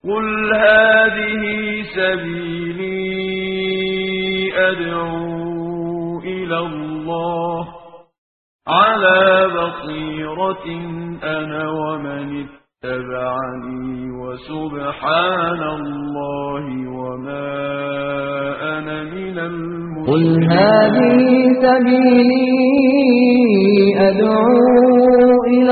قل هذه سبيلي أدعو إلى الله على بصيرة أنا ومن اتبعني وسبحان الله وما أنا من قل المشركين هذه سبيلي أدعو إلى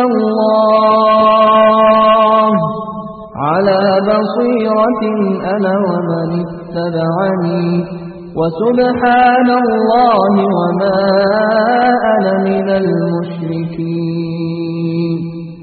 الله على بصيرة أنا ومن اتبعني وسبحان الله وما أنا من المشركين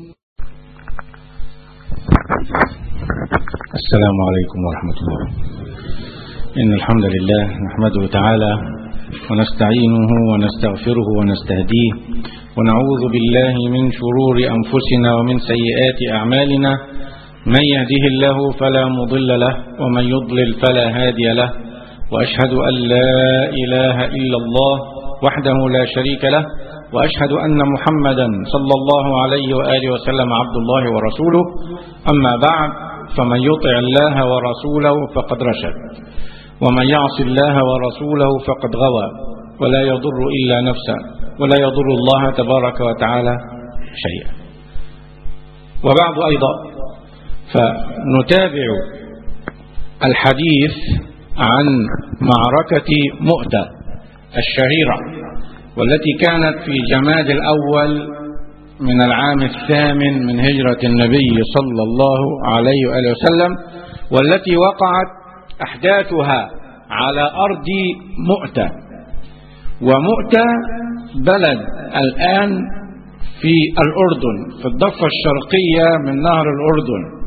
السلام عليكم ورحمة الله إن الحمد لله نحمده تعالى ونستعينه ونستغفره ونستهديه ونعوذ بالله من شرور أنفسنا ومن سيئات أعمالنا من يهده الله فلا مضل له ومن يضلل فلا هادي له وأشهد أن لا إله إلا الله وحده لا شريك له وأشهد أن محمدا صلى الله عليه وآله وسلم عبد الله ورسوله أما بعد فمن يطع الله ورسوله فقد رشد ومن يعص الله ورسوله فقد غوى ولا يضر إلا نفسه ولا يضر الله تبارك وتعالى شيئا وبعد أيضا فنتابع الحديث عن معركة مؤتة الشهيرة والتي كانت في جماد الأول من العام الثامن من هجرة النبي صلى الله عليه وآله وسلم والتي وقعت أحداثها على أرض مؤتة ومؤتة بلد الآن في الأردن في الضفة الشرقية من نهر الأردن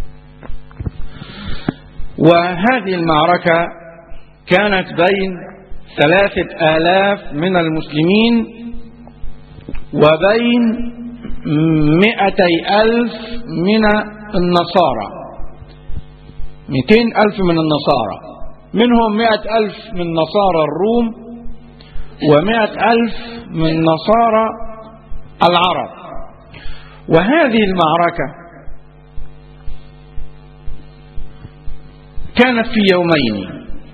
وهذه المعركة كانت بين ثلاثة آلاف من المسلمين وبين مئتي ألف من النصارى مئتين ألف من النصارى منهم مئة ألف من نصارى الروم ومئة ألف من نصارى العرب وهذه المعركة كانت في يومين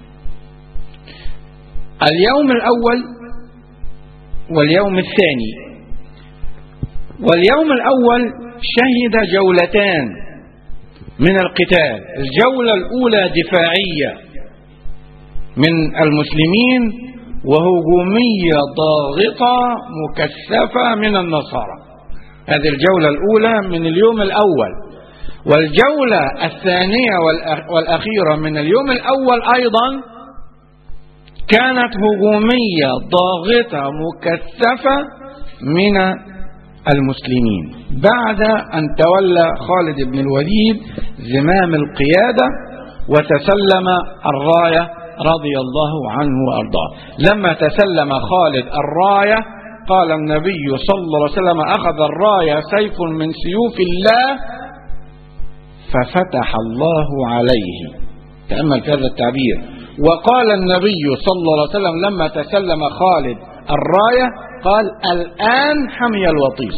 اليوم الأول واليوم الثاني واليوم الأول شهد جولتان من القتال الجولة الأولى دفاعية من المسلمين وهجومية ضاغطة مكثفة من النصارى هذه الجولة الأولى من اليوم الأول والجولة الثانية والأخ- والأخيرة من اليوم الأول أيضا كانت هجومية ضاغطة مكثفة من المسلمين بعد أن تولى خالد بن الوليد زمام القيادة وتسلم الراية رضي الله عنه وأرضاه لما تسلم خالد الراية قال النبي صلى الله عليه وسلم أخذ الراية سيف من سيوف الله ففتح الله عليه تأمل في هذا التعبير وقال النبي صلى الله عليه وسلم لما تسلم خالد الراية قال الآن حمي الوطيس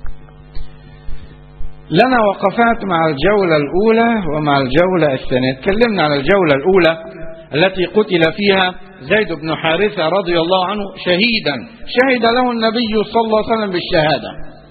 لنا وقفات مع الجولة الأولى ومع الجولة الثانية تكلمنا عن الجولة الأولى التي قتل فيها زيد بن حارثة رضي الله عنه شهيدا شهد له النبي صلى الله عليه وسلم بالشهادة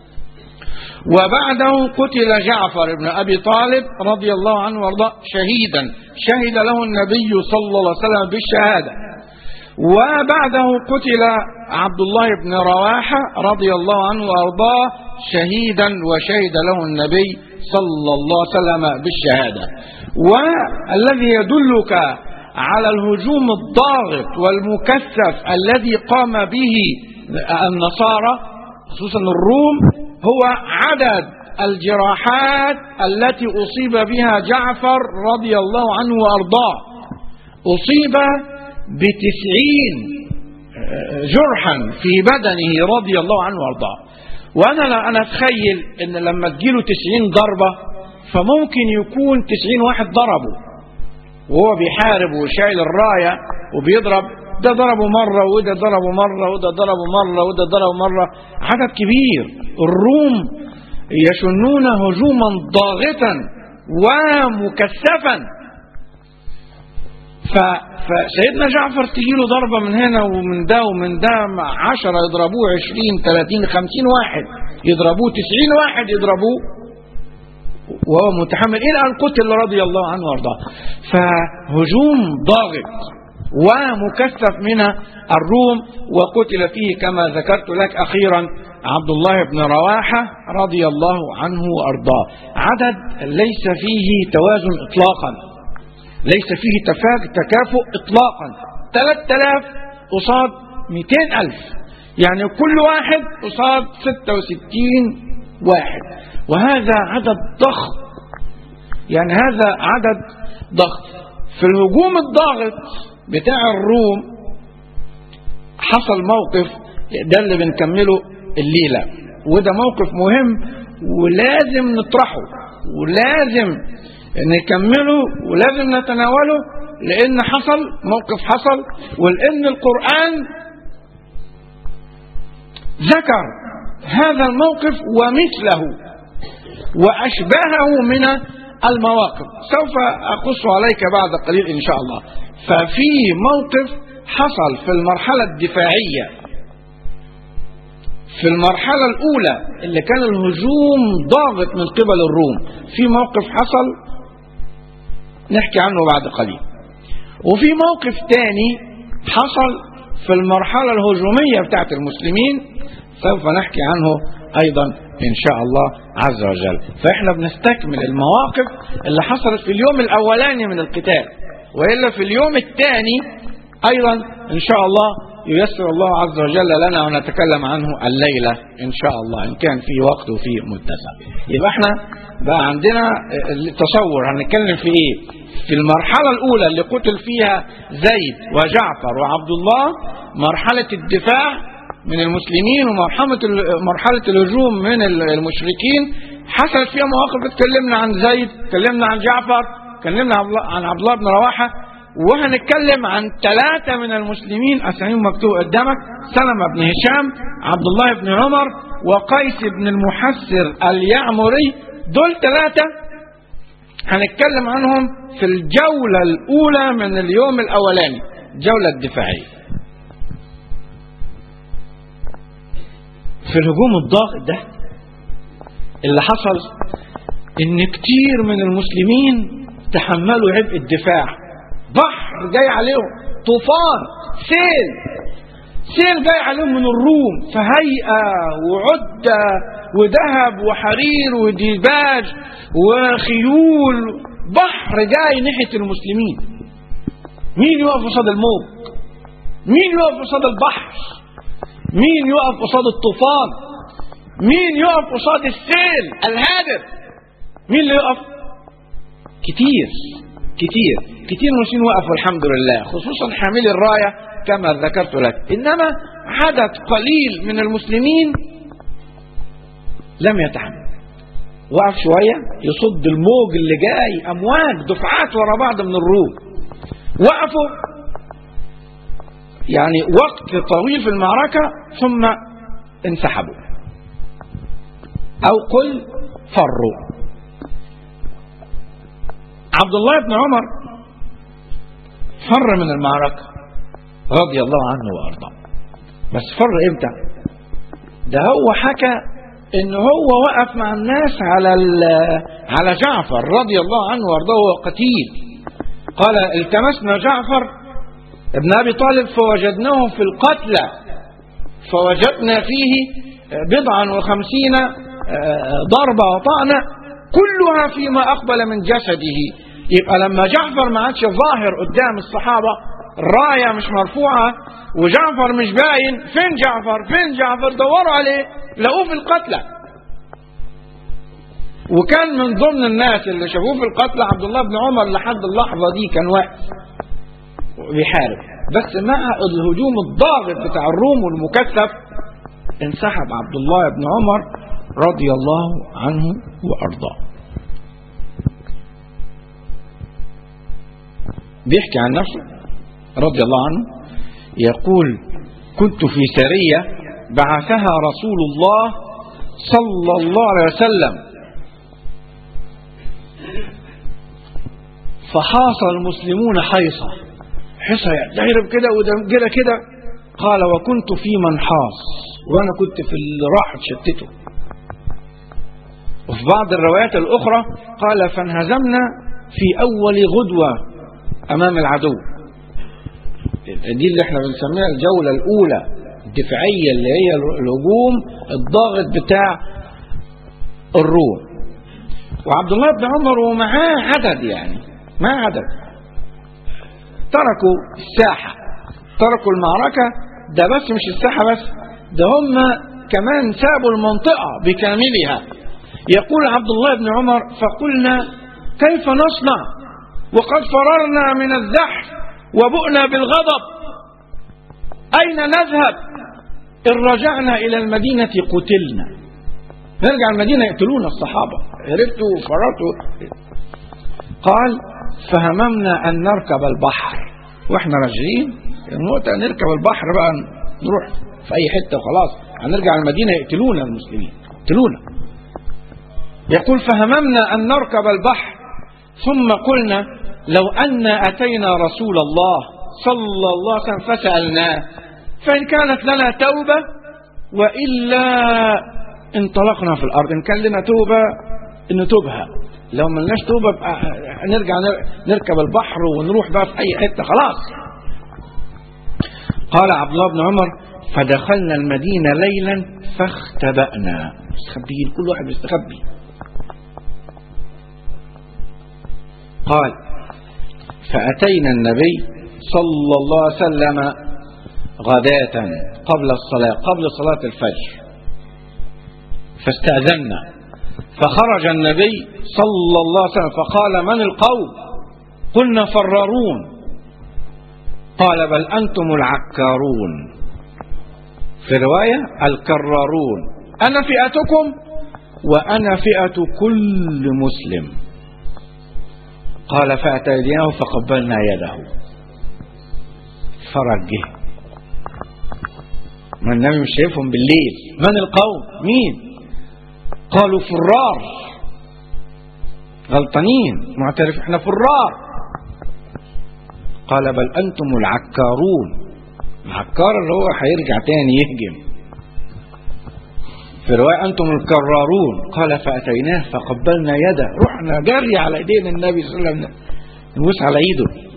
وبعده قتل جعفر بن أبي طالب رضي الله عنه وارضاه شهيدا شهد له النبي صلى الله عليه وسلم بالشهادة وبعده قتل عبد الله بن رواحة رضي الله عنه وارضاه شهيدا وشهد له النبي صلى الله عليه وسلم بالشهادة والذي يدلك على الهجوم الضاغط والمكثف الذي قام به النصارى خصوصا الروم هو عدد الجراحات التي أصيب بها جعفر رضي الله عنه وأرضاه أصيب بتسعين جرحا في بدنه رضي الله عنه وأرضاه وأنا لا أنا أتخيل أن لما تجيله تسعين ضربة فممكن يكون تسعين واحد ضربه وهو بيحارب وشايل الراية وبيضرب ده ضربه مرة وده ضربه مرة وده ضربه مرة وده ضربه مرة عدد كبير الروم يشنون هجوما ضاغطا ومكثفا ف- فسيدنا جعفر تجيله ضربة من هنا ومن ده ومن ده مع عشرة يضربوه عشرين ثلاثين خمسين واحد يضربوه تسعين واحد يضربوه وهو متحمل إلى أن قتل رضي الله عنه وارضاه فهجوم ضاغط ومكثف من الروم وقتل فيه كما ذكرت لك أخيرا عبد الله بن رواحة رضي الله عنه وأرضاه عدد ليس فيه توازن إطلاقا ليس فيه تفا- تكافؤ إطلاقا 3000 قصاد 200 ألف يعني كل واحد قصاد 66 واحد وهذا عدد ضخم يعني هذا عدد ضخم في الهجوم الضاغط بتاع الروم حصل موقف ده اللي بنكمله الليلة وده موقف مهم ولازم نطرحه ولازم نكمله ولازم نتناوله لأن حصل موقف حصل ولأن القرآن ذكر هذا الموقف ومثله وأشباهه من المواقف سوف أقص عليك بعد قليل إن شاء الله ففي موقف حصل في المرحلة الدفاعية في المرحلة الأولى اللي كان الهجوم ضاغط من قبل الروم في موقف حصل نحكي عنه بعد قليل وفي موقف تاني حصل في المرحلة الهجومية بتاعت المسلمين سوف نحكي عنه أيضا إن شاء الله عز وجل فإحنا بنستكمل المواقف اللي حصلت في اليوم الأولاني من القتال وإلا في اليوم الثاني أيضا إن شاء الله ييسر الله عز وجل لنا ونتكلم عنه الليلة إن شاء الله إن كان في وقت وفي متسع يبقى احنا بقى عندنا تصور هنتكلم في إيه في المرحلة الأولى اللي قتل فيها زيد وجعفر وعبد الله مرحلة الدفاع من المسلمين ومرحلة مرحلة الهجوم من المشركين حصلت فيها مواقف اتكلمنا عن زيد اتكلمنا عن جعفر اتكلمنا عن عبد الله بن رواحة وهنتكلم عن ثلاثة من المسلمين أساميهم مكتوب قدامك سلمة بن هشام عبد الله بن عمر وقيس بن المحسر اليعمري دول ثلاثة هنتكلم عنهم في الجولة الأولى من اليوم الأولاني الجولة الدفاعية في الهجوم الضاغط ده اللي حصل ان كتير من المسلمين تحملوا عبء الدفاع بحر جاي عليهم طوفان سيل سيل جاي عليهم من الروم فهيئة وعدة وذهب وحرير وديباج وخيول بحر جاي ناحية المسلمين مين يقف قصاد الموج مين يقف قصاد البحر مين يقف قصاد الطوفان مين يقف قصاد السيل الهادر مين اللي يقف كتير كتير كتير مسلمين وقفوا الحمد لله خصوصا حاملي الراية كما ذكرت لك إنما عدد قليل من المسلمين لم يتحمل وقف شوية يصد الموج اللي جاي أمواج دفعات ورا بعض من الروم وقفوا يعني وقت طويل في المعركة ثم انسحبوا أو قل فروا عبد الله بن عمر فر من المعركة رضي الله عنه وأرضاه بس فر إمتى ده هو حكى إن هو وقف مع الناس على على جعفر رضي الله عنه وأرضاه وهو قتيل قال التمسنا جعفر ابن أبي طالب فوجدناه في القتلى فوجدنا فيه بضعا وخمسين ضربة وطعنة كلها فيما أقبل من جسده يبقى لما جعفر ما عادش ظاهر قدام الصحابة الراية مش مرفوعة وجعفر مش باين فين جعفر فين جعفر دوروا عليه لقوه في القتلى وكان من ضمن الناس اللي شافوه في القتلى عبد الله بن عمر لحد اللحظة دي كان واقف بيحارب بس مع الهجوم الضاغط بتاع الروم والمكثف انسحب عبد الله بن عمر رضي الله عنه وارضاه بيحكي عن نفسه رضي الله عنه يقول كنت في سرية بعثها رسول الله صلى الله عليه وسلم فحاص المسلمون حيصة حصة يعني يهرب كده وده كده كده قال وكنت في من حاص وانا كنت في اللي راح تشتته وفي بعض الروايات الاخرى قال فانهزمنا في اول غدوة امام العدو دي اللي احنا بنسميها الجولة الاولى الدفاعية اللي هي الهجوم الضاغط بتاع الروم وعبد الله بن عمر ومعاه عدد يعني ما عدد تركوا الساحة تركوا المعركة ده بس مش الساحة بس ده هم كمان سابوا المنطقة بكاملها يقول عبد الله بن عمر فقلنا كيف نصنع وقد فررنا من الزحف وبؤنا بالغضب أين نذهب إن رجعنا إلى المدينة قتلنا نرجع المدينة يقتلونا الصحابة هربتوا وفررتوا قال فهممنا أن نركب البحر وإحنا راجعين الموت نركب البحر بقى نروح في أي حتة وخلاص هنرجع المدينة يقتلونا المسلمين يقتلونا يقول فهممنا أن نركب البحر ثم قلنا لو أن أتينا رسول الله صلى الله عليه وسلم فسألناه فإن كانت لنا توبة وإلا انطلقنا في الأرض إن كان لنا توبة نتوبها لو ما لناش توبة بقى نرجع نركب البحر ونروح بقى في أي حتة خلاص قال عبد الله بن عمر فدخلنا المدينة ليلا فاختبأنا مستخبيين كل واحد مستخبي قال فأتينا النبي صلى الله عليه وسلم غداة قبل الصلاة قبل صلاة الفجر فاستأذنا فخرج النبي صلى الله عليه وسلم فقال من القوم قلنا فرارون قال بل أنتم العكارون في رواية الكرارون أنا فئتكم وأنا فئة كل مسلم قال فأتيناه فقبلنا يده فرجه ما النبي مش شايفهم بالليل من القوم مين قالوا فرار غلطانين معترف احنا فرار قال بل انتم العكارون العكار اللي هو هيرجع تاني يهجم في رواية أنتم الكرارون قال فأتيناه فقبلنا يده رحنا جري على إيدين النبي صلى الله عليه وسلم نبوس على إيده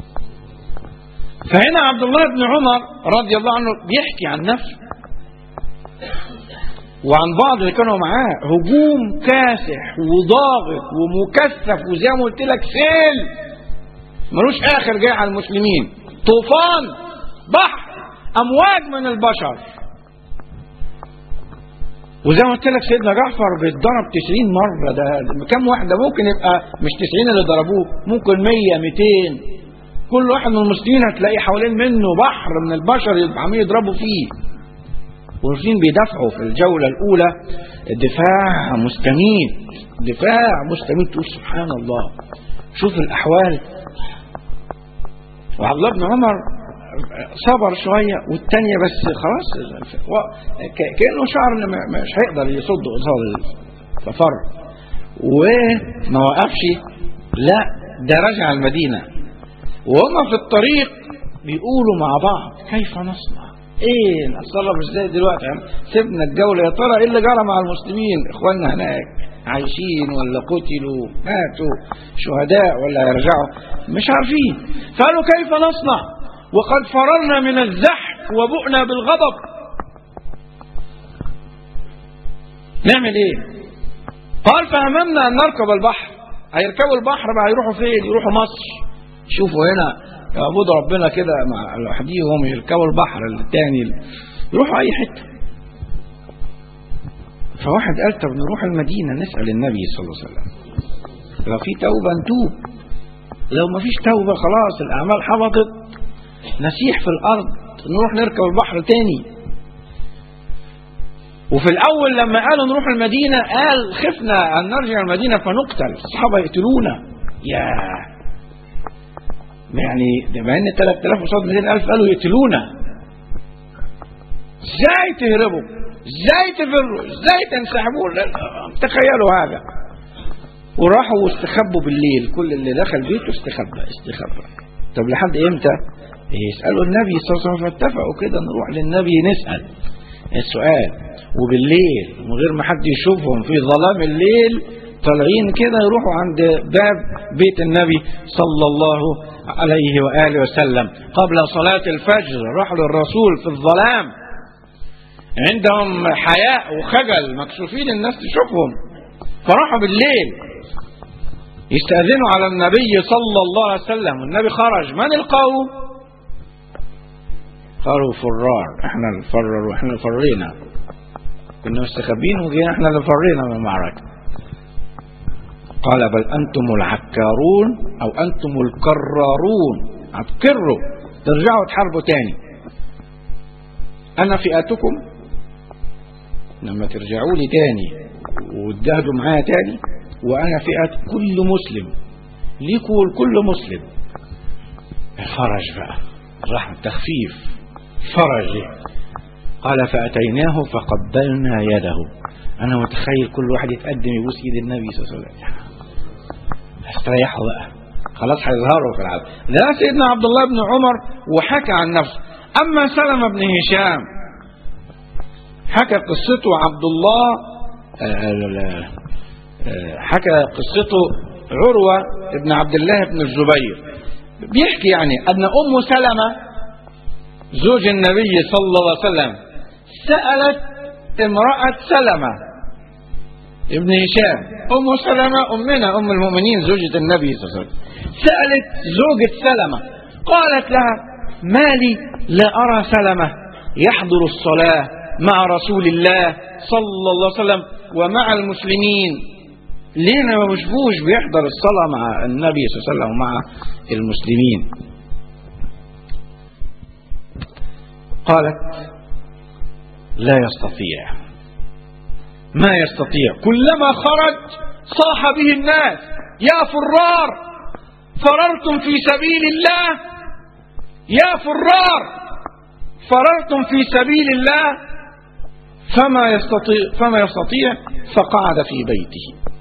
فهنا عبد الله بن عمر رضي الله عنه بيحكي عن نفسه وعن بعض اللي كانوا معاه هجوم كاسح وضاغط ومكثف وزي ما قلت لك سيل ملوش اخر جاي على المسلمين طوفان بحر امواج من البشر وزي ما قلت لك سيدنا جعفر بيتضرب 90 مره ده كم واحد ده ممكن يبقى مش 90 اللي ضربوه ممكن 100 200 كل واحد من المسلمين هتلاقي حوالين منه بحر من البشر عمالين يضربوا فيه والمسلمين بيدافعوا في الجولة الأولى دفاع مستميت دفاع مستميت تقول سبحان الله شوف الأحوال وعبد الله بن عمر صبر شوية والتانية بس خلاص كأنه شعر إن مش هيقدر يصد قصاد ففر وما وقفش لا ده رجع المدينة وهم في الطريق بيقولوا مع بعض كيف نصنع ايه نتصرف ازاي دلوقتي سيبنا الجولة يا ترى ايه اللي جرى مع المسلمين اخواننا هناك عايشين ولا قتلوا ماتوا شهداء ولا يرجعوا مش عارفين فقالوا كيف نصنع وقد فررنا من الزحف وبؤنا بالغضب نعمل ايه قال فهممنا ان نركب البحر هيركبوا البحر بقى يروحوا فين يروحوا مصر شوفوا هنا يعبدوا ربنا كده مع لوحديهم يركبوا البحر الثاني يروحوا اي حته فواحد قال طب نروح المدينه نسال النبي صلى الله عليه وسلم لو في توبه نتوب لو ما فيش توبه خلاص الاعمال حبطت نسيح في الارض نروح نركب البحر تاني وفي الاول لما قالوا نروح المدينه قال خفنا ان نرجع المدينه فنقتل الصحابه يقتلونا يا يعني بما ان 3000 قصاد 200000 قالوا يقتلونا ازاي تهربوا ازاي تفروا ازاي تنسحبوا تخيلوا هذا وراحوا واستخبوا بالليل كل اللي دخل بيته استخبى استخبى طب لحد امتى يسألوا النبي صلى الله عليه وسلم فاتفقوا كده نروح للنبي نسأل السؤال وبالليل من غير ما حد يشوفهم في ظلام الليل طالعين كده يروحوا عند باب بيت النبي صلى الله عليه وآله وسلم قبل صلاة الفجر راحوا للرسول في الظلام عندهم حياء وخجل مكسوفين الناس تشوفهم فراحوا بالليل يستأذنوا على النبي صلى الله عليه وسلم والنبي خرج من القوم قالوا فرار احنا اللي فرر واحنا اللي فرينا كنا مستخبين وجينا احنا اللي فرينا من المعركة قال بل انتم العكارون او انتم الكرارون هتكروا ترجعوا تحاربوا تاني انا فئتكم لما ترجعوا لي تاني وتجاهدوا معايا تاني وانا فئة كل مسلم ليكوا ولكل مسلم الفرج بقى الرحمة التخفيف فرج قال فأتيناه فقبلنا يده أنا متخيل كل واحد يتقدم يبوس إيد النبي صلى الله عليه وسلم استريحوا بقى خلاص هيظهروا في العالم ده سيدنا عبد الله بن عمر وحكى عن نفسه أما سلمة بن هشام حكى قصته عبد الله حكى قصته عروة بن عبد الله بن الزبير بيحكي يعني أن أم سلمة زوج النبي صلى الله عليه وسلم سألت امرأة سلمة ابن هشام أم سلمة أمنا أم المؤمنين زوجة النبي صلى الله عليه وسلم سألت زوجة سلمة قالت لها ما لي لا أرى سلمة يحضر الصلاة مع رسول الله صلى الله عليه وسلم ومع المسلمين ليه ما بشوفوش بيحضر الصلاة مع النبي صلى الله عليه وسلم ومع المسلمين قالت لا يستطيع ما يستطيع كلما خرج صاح به الناس يا فرار فررتم في سبيل الله يا فرار فررتم في سبيل الله فما يستطيع فما يستطيع فقعد في بيته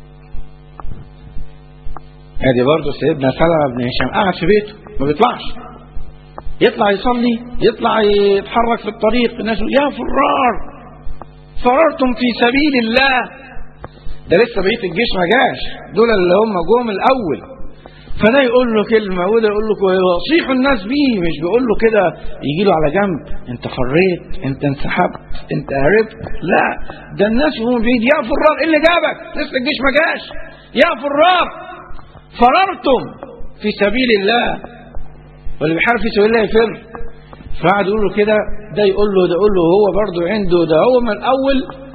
هذه برضه سيدنا سلمة بن هشام قاعد في بيته ما بيطلعش يطلع يصلي يطلع يتحرك في الطريق الناس يا فرار فررتم في سبيل الله ده لسه بقيه الجيش ما جاش دول اللي هم جم الاول فده يقول له كلمه وده يقول له يصيح الناس بيه مش بيقول له كده يجي له على جنب انت فريت انت انسحبت انت هربت لا ده الناس يقوموا بعيد يا فرار ايه اللي جابك لسه الجيش ما جاش يا فرار فررتم في سبيل الله واللي بيحارب في سبيل الله يفر فقعد يقول له كده ده يقول له ده يقول له هو برضه عنده ده هو من الاول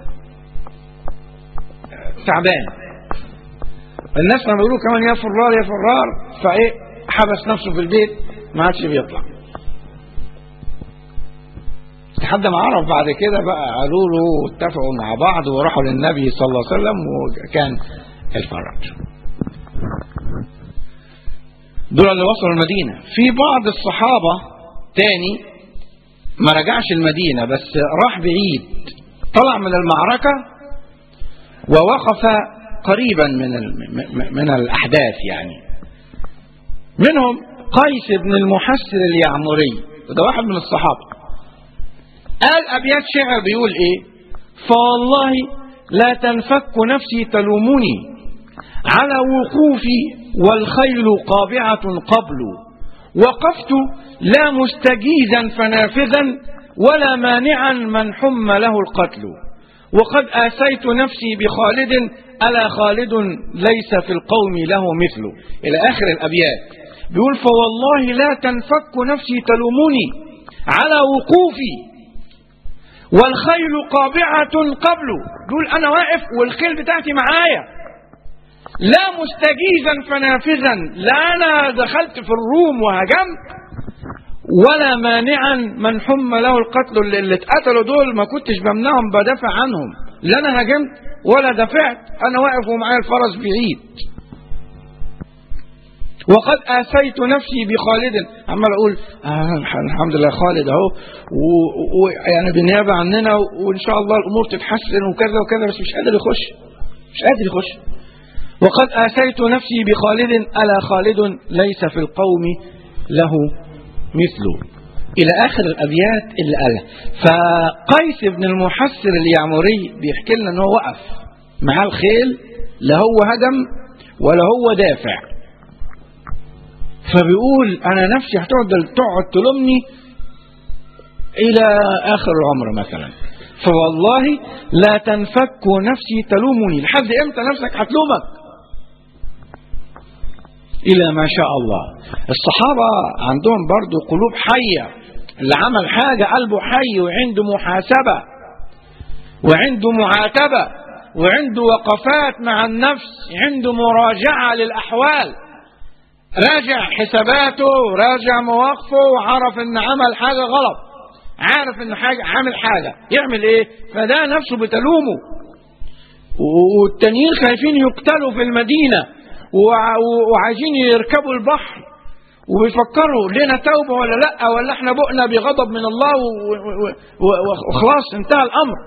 تعبان الناس لما يقولوا كمان يا فرار يا فرار فايه حبس نفسه في البيت ما عادش بيطلع لحد ما عرف بعد كده بقى قالوا له اتفقوا مع بعض وراحوا للنبي صلى الله عليه وسلم وكان الفرج دول اللي وصلوا المدينة في بعض الصحابة تاني ما رجعش المدينة بس راح بعيد طلع من المعركة ووقف قريبا من من الأحداث يعني منهم قيس بن المحسن اليعمري وده واحد من الصحابة قال أبيات شعر بيقول إيه فوالله لا تنفك نفسي تلومني على وقوفي والخيل قابعة قبل وقفت لا مستجيزا فنافذا ولا مانعا من حم له القتل وقد آسيت نفسي بخالد ألا خالد ليس في القوم له مثله إلى آخر الأبيات بيقول فوالله لا تنفك نفسي تلومني على وقوفي والخيل قابعة قبل بيقول أنا واقف والخيل بتاعتي معايا لا مستجيزا فنافذا لا أنا دخلت في الروم وهجمت ولا مانعا من حم له القتل اللي, اللي اتقتلوا دول ما كنتش بمنعهم بدافع عنهم لا أنا هجمت ولا دفعت أنا واقف ومعايا الفرس بعيد وقد آسيت نفسي بخالد عمال أقول آه الحمد لله خالد أهو ويعني بالنيابة عننا وإن شاء الله الأمور تتحسن وكذا وكذا بس مش قادر يخش مش قادر يخش وقد آسيت نفسي بخالد ألا خالد ليس في القوم له مثله إلى آخر الأبيات اللي قالها فقيس بن المحسر اليعمري بيحكي لنا أنه وقف مع الخيل لا هو هجم ولا هو دافع فبيقول أنا نفسي هتقعد تقعد تلومني إلى آخر العمر مثلا فوالله لا تنفك نفسي تلومني لحد إمتى نفسك هتلومك إلى ما شاء الله الصحابة عندهم برضو قلوب حية اللي عمل حاجة قلبه حي وعنده محاسبة وعنده معاتبة وعنده وقفات مع النفس عنده مراجعة للأحوال راجع حساباته راجع مواقفه وعرف ان عمل حاجة غلط عارف ان حاجة عامل حاجة يعمل ايه فده نفسه بتلومه والتانيين خايفين يقتلوا في المدينة وعايزين يركبوا البحر وبيفكروا لنا توبة ولا لا ولا احنا بؤنا بغضب من الله وخلاص انتهى الامر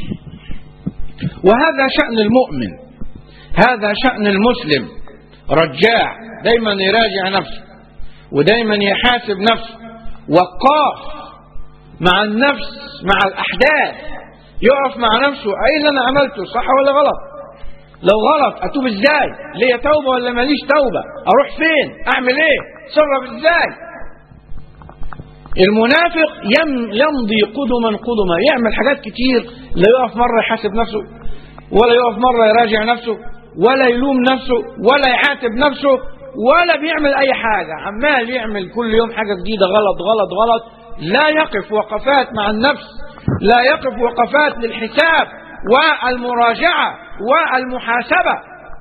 وهذا شأن المؤمن هذا شأن المسلم رجاع دايما يراجع نفسه ودايما يحاسب نفسه وقاف مع النفس مع الأحداث يقف مع نفسه ايه اللي انا عملته صح ولا غلط لو غلط اتوب ازاي ليا توبه ولا ماليش توبه اروح فين اعمل ايه اتصرف ازاي المنافق يم يمضي قدما قدما يعمل حاجات كتير لا يقف مره يحاسب نفسه ولا يقف مره يراجع نفسه ولا يلوم نفسه ولا يعاتب نفسه ولا بيعمل اي حاجه عمال يعمل كل يوم حاجه جديده غلط غلط غلط لا يقف وقفات مع النفس لا يقف وقفات للحساب والمراجعه والمحاسبه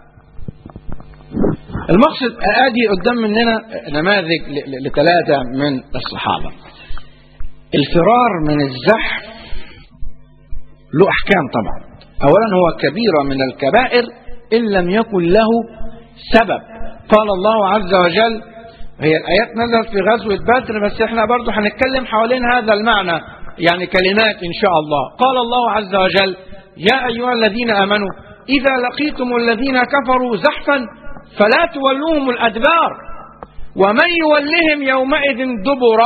المقصد ادي قدام مننا نماذج لثلاثه من الصحابه الفرار من الزحف له احكام طبعا اولا هو كبيره من الكبائر ان لم يكن له سبب قال الله عز وجل هي الايات نزلت في غزوه بدر بس احنا برضو هنتكلم حوالين هذا المعنى يعني كلمات ان شاء الله قال الله عز وجل يا ايها الذين امنوا اذا لقيتم الذين كفروا زحفا فلا تولوهم الادبار ومن يولهم يومئذ دبره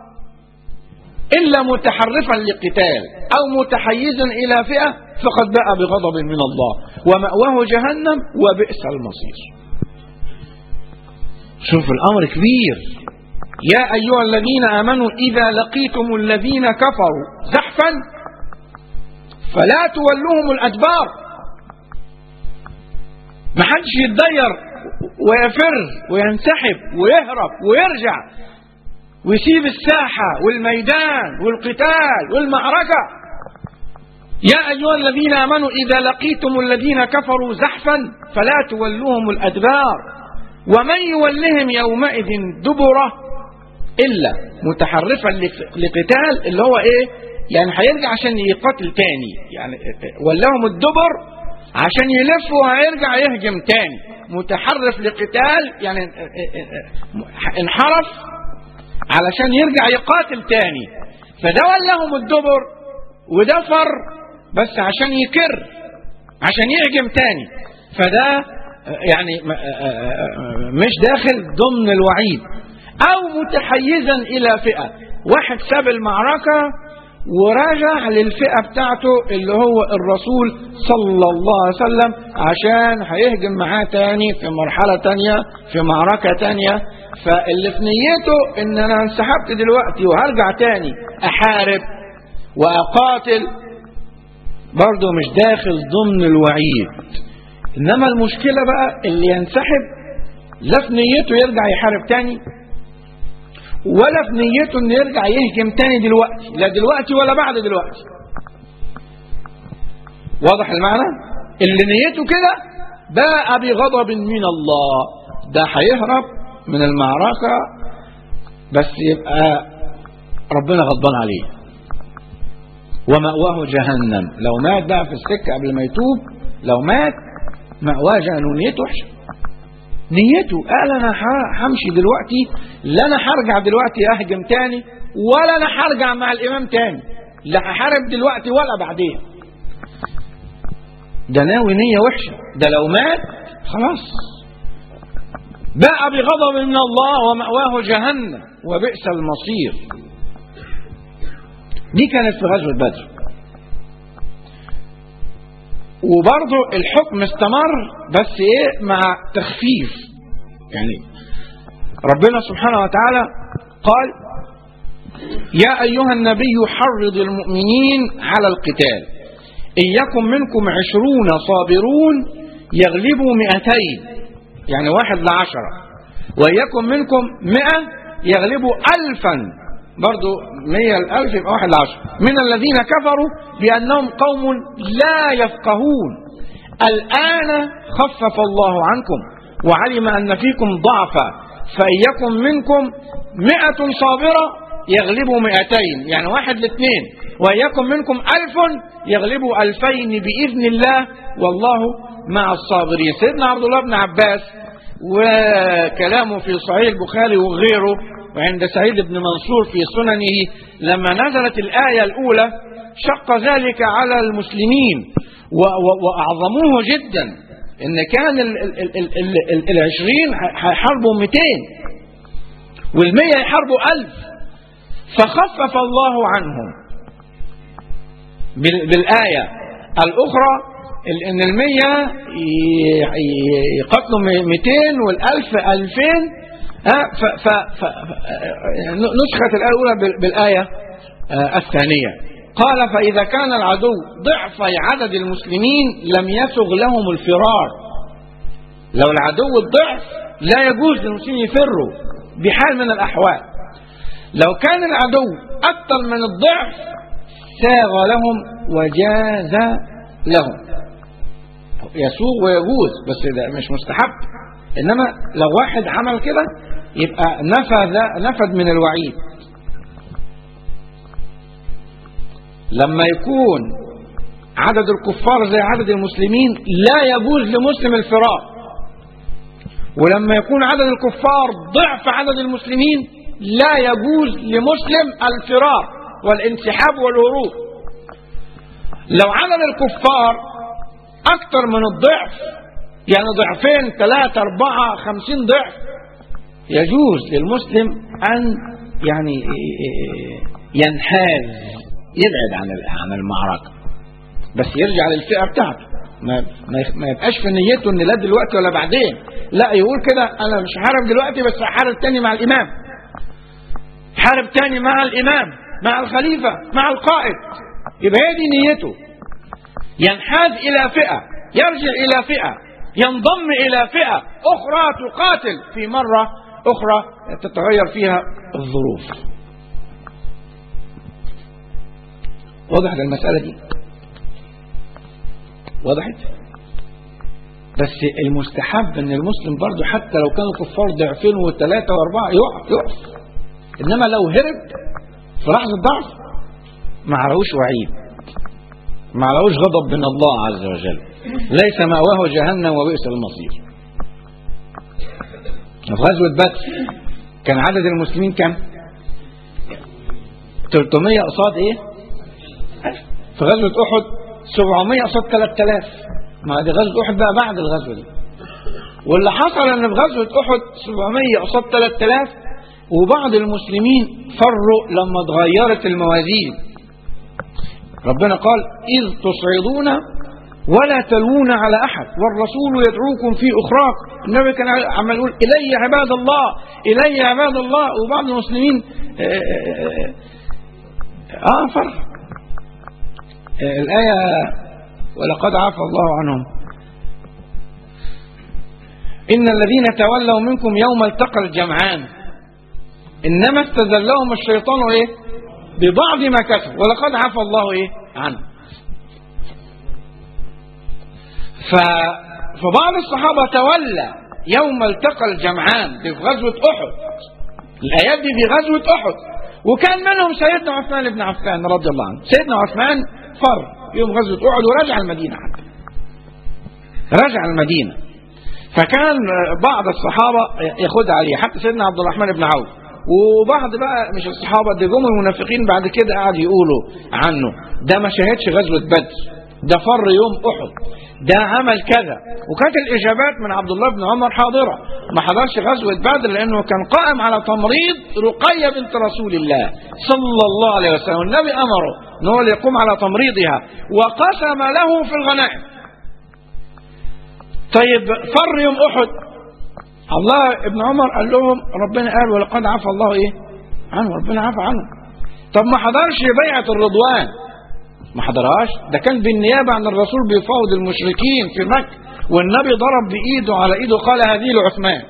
الا متحرفا لقتال او متحيزا الى فئه فقد باء بغضب من الله وماواه جهنم وبئس المصير شوف الامر كبير يا ايها الذين امنوا اذا لقيتم الذين كفروا زحفا فلا تولوهم الادبار ما حدش يتضير ويفر وينسحب ويهرب ويرجع ويسيب الساحة والميدان والقتال والمعركة يا أيها الذين آمنوا إذا لقيتم الذين كفروا زحفا فلا تولوهم الأدبار ومن يولهم يومئذ دبره إلا متحرفا لقتال اللي هو إيه يعني هيرجع عشان يقاتل تاني يعني ولهم الدبر عشان يلف وهيرجع يهجم تاني متحرف لقتال يعني انحرف علشان يرجع يقاتل تاني فده ولهم الدبر وده فر بس عشان يكر عشان يهجم تاني فده يعني مش داخل ضمن الوعيد او متحيزا الى فئه واحد ساب المعركه وراجع للفئه بتاعته اللي هو الرسول صلى الله عليه وسلم عشان هيهجم معاه تاني في مرحله تانيه في معركه تانيه فاللي في نيته ان انا انسحبت دلوقتي وهرجع تاني احارب واقاتل برضه مش داخل ضمن الوعيد انما المشكله بقى اللي ينسحب لا في نيته يرجع يحارب تاني ولا في نيته انه يرجع يهجم تاني دلوقتي لا دلوقتي ولا بعد دلوقتي واضح المعنى اللي نيته كده باء بغضب من الله ده هيهرب من المعركة بس يبقى ربنا غضبان عليه ومأواه جهنم لو مات بقى في السكة قبل ما يتوب لو مات مأواه جهنم نيته وحشة نيته قال انا همشي دلوقتي لا انا هرجع دلوقتي اهجم تاني ولا انا هرجع مع الامام تاني لا هحارب دلوقتي ولا بعدين ده ناوي نيه وحشه ده لو مات خلاص باء بغضب من الله ومأواه جهنم وبئس المصير دي كانت في غزوة بدر وبرضه الحكم استمر بس ايه مع تخفيف يعني ربنا سبحانه وتعالى قال يا أيها النبي حرض المؤمنين على القتال إن يكن منكم عشرون صابرون يغلبوا مئتين يعني واحد لعشرة وإن يكن منكم مئة يغلبوا ألفا برضو مية الألف يبقى واحد لعشرة من الذين كفروا بأنهم قوم لا يفقهون الآن خفف الله عنكم وعلم أن فيكم ضعفا فإن يكن منكم مئة صابرة يغلبوا مئتين يعني واحد لاثنين وإن يكن منكم ألف يغلبوا ألفين بإذن الله والله مع الصابرين سيدنا عبد الله بن عباس وكلامه في صحيح البخاري وغيره وعند سعيد بن منصور في سننه لما نزلت الآية الأولى شق ذلك على المسلمين وأعظموه جدا إن كان العشرين هيحاربوا 200 والمية يحاربوا ألف فخفف الله عنهم بالآية الأخرى ان المية يقتلوا 200 والألف ألفين ف ف نسخت الآية الأولى بالآية الثانية قال فإذا كان العدو ضعف عدد المسلمين لم يسغ لهم الفرار لو العدو الضعف لا يجوز للمسلمين يفروا بحال من الأحوال لو كان العدو أكثر من الضعف ساغ لهم وجاز لهم يسوغ ويجوز بس ده مش مستحب إنما لو واحد عمل كده يبقى نفذ نفذ من الوعيد لما يكون عدد الكفار زي عدد المسلمين لا يجوز لمسلم الفرار ولما يكون عدد الكفار ضعف عدد المسلمين لا يجوز لمسلم الفرار والانسحاب والهروب لو عدد الكفار أكثر من الضعف يعني ضعفين ثلاثة أربعة خمسين ضعف يجوز للمسلم أن يعني ينحاز يبعد عن عن المعركة بس يرجع للفئة بتاعته ما ما يبقاش في نيته ان لا دلوقتي ولا بعدين لا يقول كده انا مش هحارب دلوقتي بس هحارب تاني مع الامام حارب تاني مع الامام مع الخليفة مع القائد يبقى هي دي نيته ينحاز الى فئة يرجع الى فئة ينضم الى فئة اخرى تقاتل في مرة اخرى تتغير فيها الظروف وضحت المسألة دي وضحت بس المستحب ان المسلم برضه حتى لو كانوا كفار ضعفين وثلاثة واربعة يقف يقف انما لو هرب في لحظة ضعف ما علوش وعيد ما علوش غضب من الله عز وجل ليس مأواه جهنم وبئس المصير في غزوة بدر كان عدد المسلمين كم 300 قصاد ايه في غزوة أحد 700 قصاد 3000 ما دي غزوة أحد بقى بعد الغزوة دي واللي حصل ان في غزوة أحد 700 قصاد 3000 وبعض المسلمين فروا لما اتغيرت الموازين ربنا قال إذ تصعدون ولا تلوون على أحد والرسول يدعوكم في أخراك النبي كان عمال يقول إلي عباد الله إلي عباد الله وبعض المسلمين آه, آه فر الآية ولقد عفى الله عنهم إن الذين تولوا منكم يوم التقى الجمعان إنما استزلهم الشيطان إيه ببعض ما كسب ولقد عفى الله إيه عنه ف... فبعض الصحابة تولى يوم التقى الجمعان في غزوة أحد الآيات دي في غزوة أحد وكان منهم سيدنا عثمان بن عفان رضي الله عنه سيدنا عثمان فر يوم غزوة أحد ورجع المدينة حتى رجع المدينة فكان بعض الصحابة ياخد عليه حتى سيدنا عبد الرحمن بن عوف وبعض بقى مش الصحابة دي جم المنافقين بعد كده قعد يقولوا عنه ده ما شهدش غزوة بدر ده فر يوم احد ده عمل كذا وكانت الاجابات من عبد الله بن عمر حاضره ما حضرش غزوه بدر لانه كان قائم على تمريض رقيه بنت رسول الله صلى الله عليه وسلم النبي امره ان هو اللي يقوم على تمريضها وقسم له في الغنائم طيب فر يوم احد الله ابن عمر قال لهم ربنا قال ولقد عفى الله ايه عنه ربنا عفى عنه طب ما حضرش بيعه الرضوان ما حضرهاش ده كان بالنيابة عن الرسول بيفاوض المشركين في مكة والنبي ضرب بإيده على إيده قال هذه لعثمان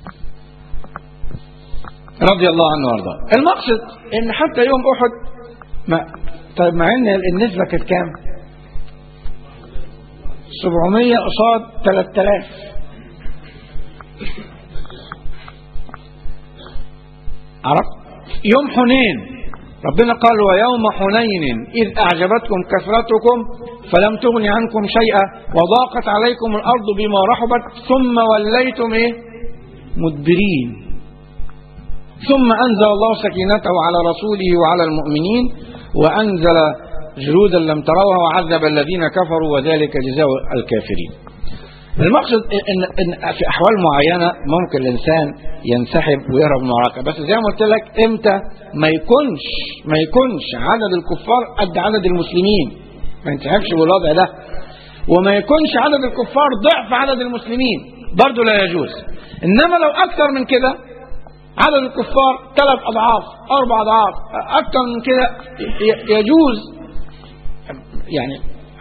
رضي الله عنه وارضاه المقصد ان حتى يوم احد ما طيب مع ان النسبة كانت كام 700 قصاد 3000 عرفت يوم حنين ربنا قال ويوم حنين إذ أعجبتكم كثرتكم فلم تغن عنكم شيئا وضاقت عليكم الأرض بما رحبت ثم وليتم إيه مدبرين ثم أنزل الله سكينته على رسوله وعلى المؤمنين وأنزل جنودا لم تروها وعذب الذين كفروا وذلك جزاء الكافرين المقصد إن, إن في أحوال معينة ممكن الإنسان ينسحب ويهرب من المعركة بس زي ما قلت لك إمتى ما يكونش ما يكونش عدد الكفار قد عدد المسلمين ما ينسحبش بالوضع ده وما يكونش عدد الكفار ضعف عدد المسلمين برضه لا يجوز إنما لو أكثر من كده عدد الكفار ثلاث أضعاف أربع أضعاف أكثر من كده يجوز يعني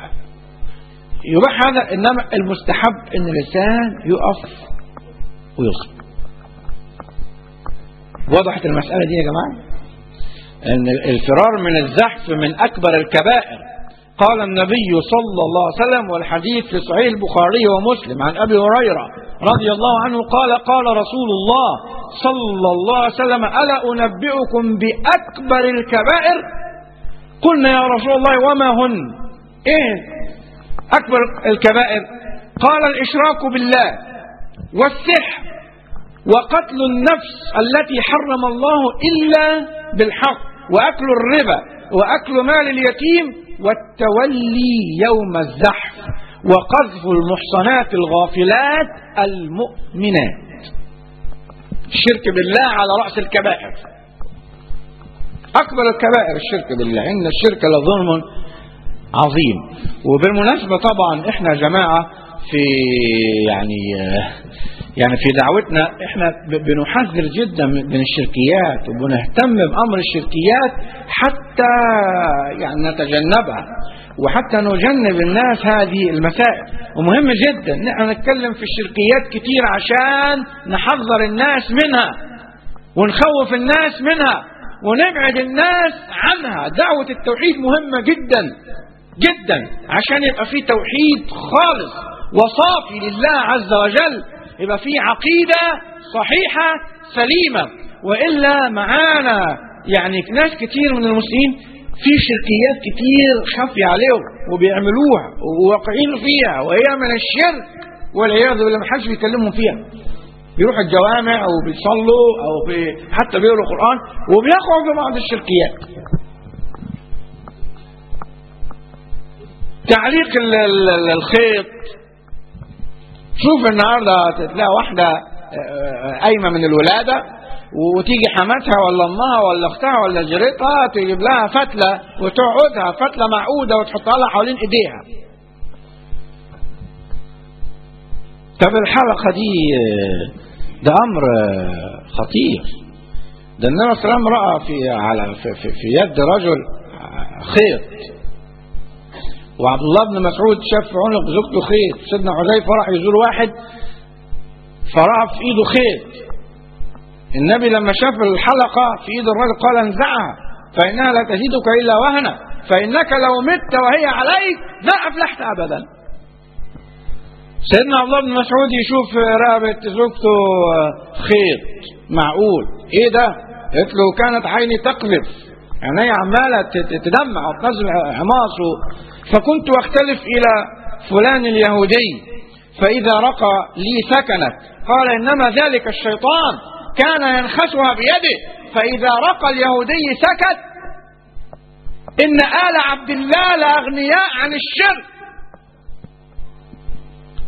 يباح هذا انما المستحب ان الانسان يقف ويصبر وضحت المسألة دي يا جماعة ان الفرار من الزحف من اكبر الكبائر قال النبي صلى الله عليه وسلم والحديث في صحيح البخاري ومسلم عن ابي هريره رضي الله عنه قال قال رسول الله صلى الله عليه وسلم الا انبئكم باكبر الكبائر قلنا يا رسول الله وما هن ايه أكبر الكبائر قال الإشراك بالله والسحر وقتل النفس التي حرم الله إلا بالحق وأكل الربا وأكل مال اليتيم والتولي يوم الزحف وقذف المحصنات الغافلات المؤمنات الشرك بالله على رأس الكبائر أكبر الكبائر الشرك بالله إن الشرك لظلم عظيم وبالمناسبة طبعا احنا جماعة في يعني يعني في دعوتنا احنا بنحذر جدا من الشركيات وبنهتم بامر الشركيات حتى يعني نتجنبها وحتى نجنب الناس هذه المسائل ومهم جدا نحن نتكلم في الشركيات كتير عشان نحذر الناس منها ونخوف الناس منها ونبعد الناس عنها دعوة التوحيد مهمة جدا جدا عشان يبقى في توحيد خالص وصافي لله عز وجل يبقى في عقيدة صحيحة سليمة وإلا معانا يعني ناس كتير من المسلمين في شركيات كتير خفية عليهم وبيعملوها وواقعين فيها وهي من الشرك والعياذ بالله ما حدش بيكلمهم فيها بيروحوا الجوامع او بيصلوا او بي حتى بيقروا القران وبيقعوا في بعض الشركيات تعليق الخيط شوف النهارده تلاقي واحده قايمه من الولاده وتيجي حماتها ولا امها ولا اختها ولا جارتها تجيب لها فتله وتقعدها فتله معقوده وتحطها لها حوالين ايديها. طب الحلقه دي ده امر خطير. ده النبي صلى الله عليه وسلم راى في على في, في, في يد رجل خيط وعبد الله بن مسعود شاف في عنق زوجته خيط سيدنا حذيفه راح يزور واحد فرأى في ايده خيط النبي لما شاف الحلقة في ايد الرجل قال انزعها فإنها لا تزيدك إلا وهنا فإنك لو مت وهي عليك ما أفلحت أبدا سيدنا عبد الله بن مسعود يشوف رقبة زوجته خيط معقول ايه ده قلت له كانت عيني تقذف يعني هي عمالة تدمع وتنزل حماص فكنت أختلف إلى فلان اليهودي فإذا رقى لي سكنت قال إنما ذلك الشيطان كان ينخسها بيده فإذا رقى اليهودي سكت إن آل عبد الله لأغنياء عن الشرك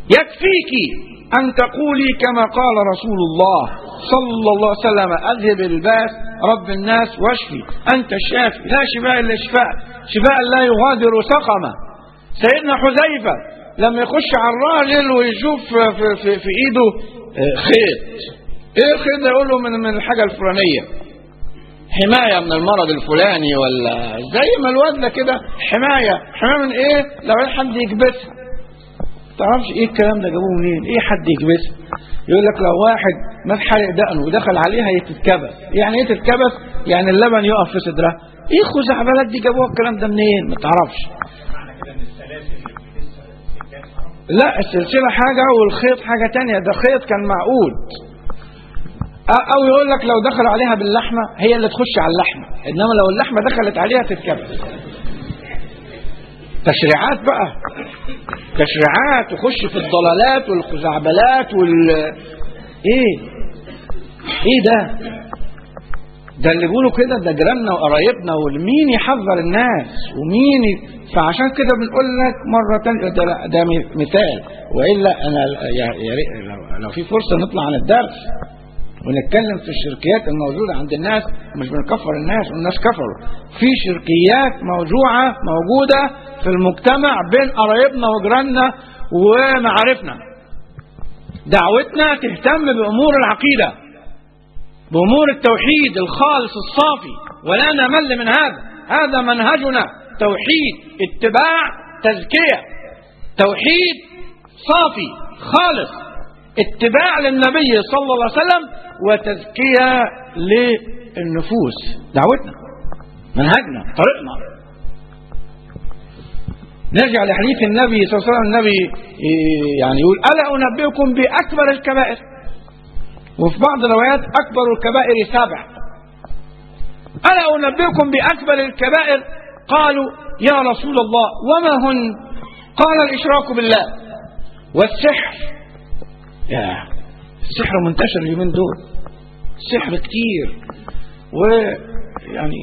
يكفيك أن تقولي كما قال رسول الله صلى الله عليه وسلم أذهب الباس رب الناس واشفي أنت الشافي لا شفاء إلا شفاء شفاء لا يغادر سقما سيدنا حذيفة لما يخش على الراجل ويشوف في, في, في إيده خيط إيه الخيط ده يقول له من, من الحاجة الفلانية حماية من المرض الفلاني ولا زي ما الواد ده كده حماية حماية من إيه لو حد يكبسها تعرفش ايه الكلام ده جابوه منين ايه حد يكبسها يقول لك لو واحد ما حرق دقنه ودخل عليها يتتكبس يعني ايه تتكبس يعني اللبن يقف في صدرها ايه خزعبلات دي جابوها الكلام ده منين ما تعرفش لا السلسلة حاجة والخيط حاجة تانية ده خيط كان معقود او يقول لك لو دخل عليها باللحمة هي اللي تخش على اللحمة انما لو اللحمة دخلت عليها تتكبس تشريعات بقى تشريعات وخش في الضلالات والخزعبلات وال ايه ايه ده ده اللي بيقولوا كده ده جيراننا وقرايبنا ومين يحذر الناس ومين ي... فعشان كده بنقول لك مره تانية ده, ده مثال والا انا يا يا لو, لو في فرصه نطلع عن الدرس ونتكلم في الشركيات الموجوده عند الناس مش بنكفر الناس والناس كفروا في شركيات موجوعه موجوده في المجتمع بين قرايبنا وجيراننا ومعارفنا دعوتنا تهتم بامور العقيده بامور التوحيد الخالص الصافي ولا نمل من هذا هذا منهجنا توحيد اتباع تزكيه توحيد صافي خالص اتباع للنبي صلى الله عليه وسلم وتزكيه للنفوس دعوتنا منهجنا طريقنا نرجع لحديث النبي صلى الله عليه وسلم النبي يعني يقول ألا أنبئكم بأكبر الكبائر وفي بعض الروايات أكبر الكبائر سبع ألا أنبئكم بأكبر الكبائر قالوا يا رسول الله وما هن قال الإشراك بالله والسحر يا السحر منتشر اليومين دول السحر كتير ويعني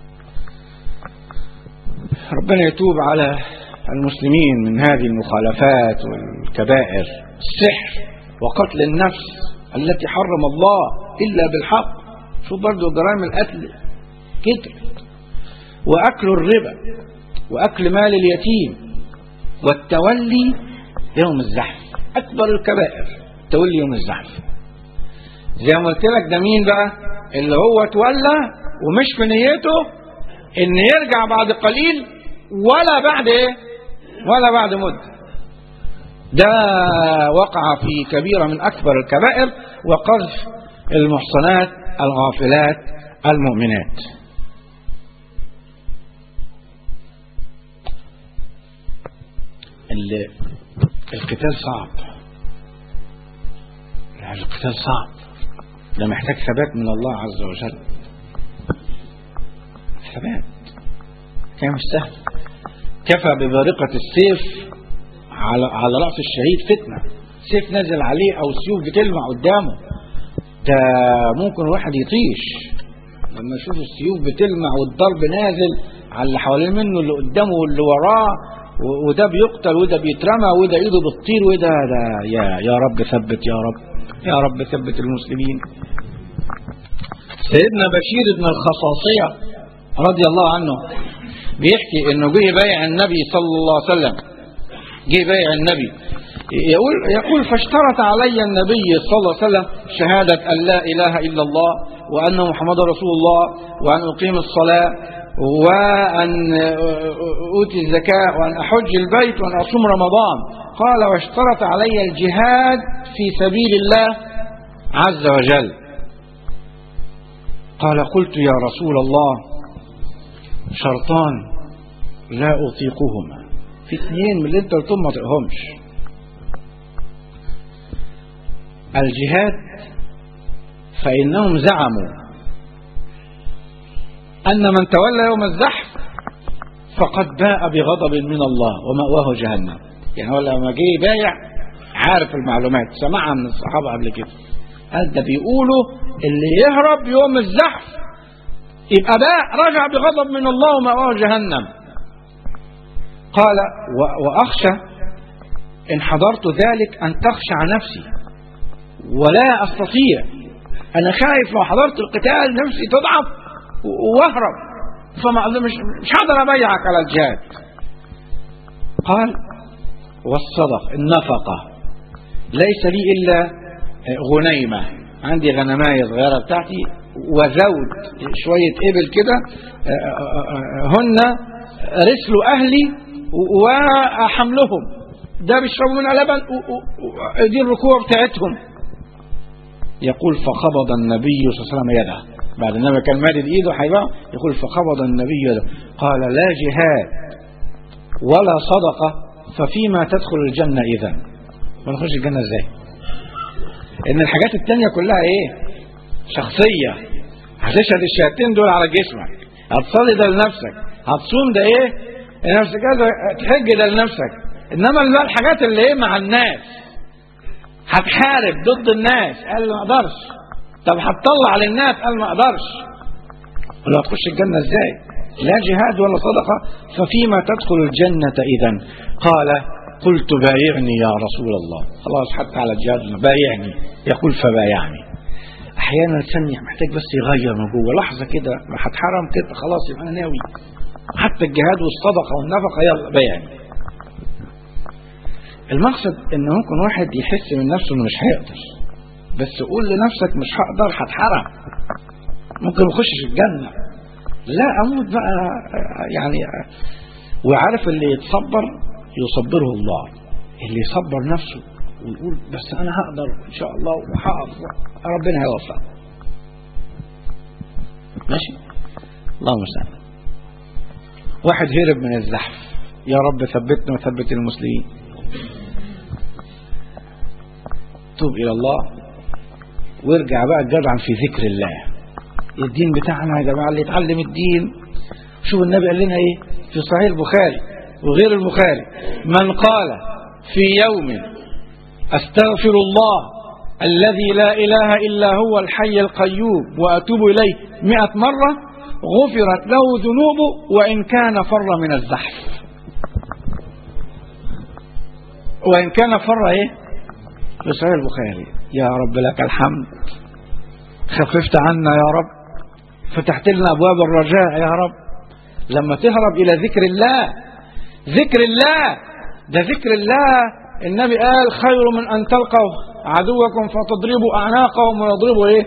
ربنا يتوب على المسلمين من هذه المخالفات والكبائر السحر وقتل النفس التي حرم الله إلا بالحق شوف برضو جرائم القتل كتر وأكل الربا وأكل مال اليتيم والتولي يوم الزحف أكبر الكبائر تولي يوم الزحف زي ما قلت لك ده مين بقى اللي هو تولى ومش في نيته ان يرجع بعد قليل ولا بعد ايه ولا بعد مدة ده وقع في كبيرة من أكبر الكبائر وقذف المحصنات الغافلات المؤمنات القتال صعب القتال صعب ده محتاج ثبات من الله عز وجل ثبات كان مش سهل كفى ببارقة السيف على على رأس الشهيد فتنة سيف نازل عليه أو سيوف بتلمع قدامه ده ممكن الواحد يطيش لما يشوف السيوف بتلمع والضرب نازل على اللي حوالين منه اللي قدامه واللي وراه وده بيقتل وده بيترمى وده ايده بتطير وده ده يا يا رب ثبت يا رب يا رب ثبت المسلمين سيدنا بشير بن الخصاصية رضي الله عنه بيحكي انه جه بايع النبي صلى الله عليه وسلم جه بايع النبي يقول يقول فاشترط علي النبي صلى الله عليه وسلم شهادة أن لا إله إلا الله وأن محمد رسول الله وأن أقيم الصلاة وأن أوتي الزكاة وأن أحج البيت وأن أصوم رمضان قال واشترط علي الجهاد في سبيل الله عز وجل قال قلت يا رسول الله شرطان لا أطيقهما في اثنين من اللي انت قلتهم ما تقهمش الجهاد فإنهم زعموا أن من تولى يوم الزحف فقد باء بغضب من الله ومأواه جهنم يعني هو لما جه بايع عارف المعلومات سمعها من الصحابة قبل كده قال ده بيقولوا اللي يهرب يوم الزحف يبقى باء رجع بغضب من الله ومأواه جهنم قال وأخشى إن حضرت ذلك أن تخشع نفسي ولا أستطيع أنا خايف لو حضرت القتال نفسي تضعف و- وأهرب فما مش مش هقدر أبيعك على الجهاد قال والصدق النفقة ليس لي إلا غنيمة عندي غنماية صغيرة بتاعتي وزود شوية إبل كده هن رسل أهلي وحملهم ده بيشربوا منها لبن و- و- و- دي الركوع بتاعتهم يقول فقبض النبي صلى الله عليه وسلم يده بعد النبي كان مادد ايده هيبقى يقول فقبض النبي يده قال لا جهاد ولا صدقة ففيما تدخل الجنة إذا ما نخش الجنة ازاي ان الحاجات التانية كلها ايه شخصية هتشهد الشهادتين دول على جسمك هتصلي ده لنفسك هتصوم ده ايه لنفسك هذا تحج ده لنفسك انما اللي بقى الحاجات اللي ايه مع الناس هتحارب ضد الناس قال ما اقدرش طب هتطلع للناس قال ما اقدرش قال له هتخش الجنة ازاي لا جهاد ولا صدقة ففيما تدخل الجنة اذا قال قلت بايعني يا رسول الله خلاص حتى على الجهاد بايعني يقول فبايعني احيانا الانسان محتاج بس يغير من جوه لحظه كده ما هتحرم كده خلاص يبقى انا ناوي حتى الجهاد والصدقه والنفقه يلا بايعني المقصد ان ممكن واحد يحس من نفسه انه مش هيقدر بس قول لنفسك مش هقدر هتحرم ممكن ما اخشش الجنه لا اموت بقى يعني وعارف اللي يتصبر يصبره الله اللي يصبر نفسه ويقول بس انا هقدر ان شاء الله وهقف ربنا هيوفقه ماشي الله المستعان واحد هرب من الزحف يا رب ثبتنا وثبت المسلمين توب الى الله وارجع بقى جدعا في ذكر الله الدين بتاعنا يا جماعه اللي يتعلم الدين شوف النبي قال لنا ايه في صحيح البخاري وغير البخاري من قال في يوم استغفر الله الذي لا اله الا هو الحي القيوم واتوب اليه مئة مره غفرت له ذنوبه وان كان فر من الزحف وان كان فر ايه في صحيح البخاري يا رب لك الحمد خففت عنا يا رب فتحت لنا ابواب الرجاء يا رب لما تهرب الى ذكر الله ذكر الله ده ذكر الله النبي قال خير من ان تلقوا عدوكم فتضربوا اعناقهم ويضربوا ايه